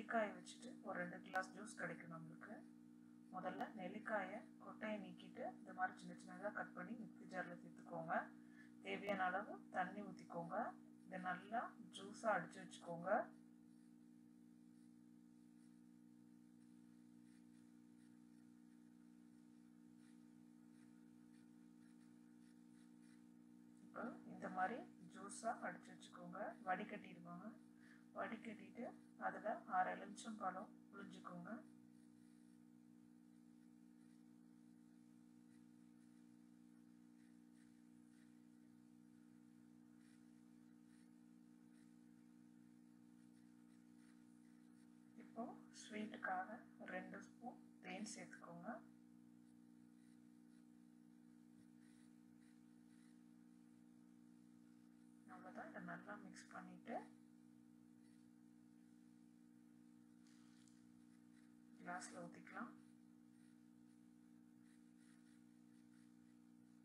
நெல்லிக்காயை வச்சுட்டு ஒரு ரெண்டு கிளாஸ் ஜூஸ் கிடைக்கும் நம்மளுக்கு முதல்ல நெல்லிக்காயை கொட்டையை நீக்கிட்டு இந்த மாதிரி சின்ன சின்னதாக கட் பண்ணி மிக்ஸி ஜாரில் சேர்த்துக்கோங்க தேவையான அளவு தண்ணி ஊற்றிக்கோங்க இதை நல்லா ஜூஸாக அடித்து வச்சுக்கோங்க இப்போ இந்த மாதிரி ஜூஸாக அடித்து வச்சுக்கோங்க வடிகட்டிடுவாங்க வடிகட்டிட்டு அதில் அரை எலுமிச்சம் பழம் புளிஞ்சுக்கோங்க இப்போ ஸ்வீட்டுக்காக ரெண்டு ஸ்பூன் தேன் சேர்த்துக்கோங்க அவ்வளோதான் இதை நல்லா மிக்ஸ் பண்ணிவிட்டு கிளாஸில் ஊற்றிக்கலாம்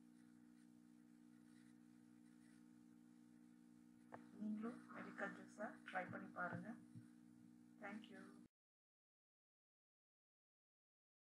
நீங்களும் நெல்லிக்காய் ஜூஸை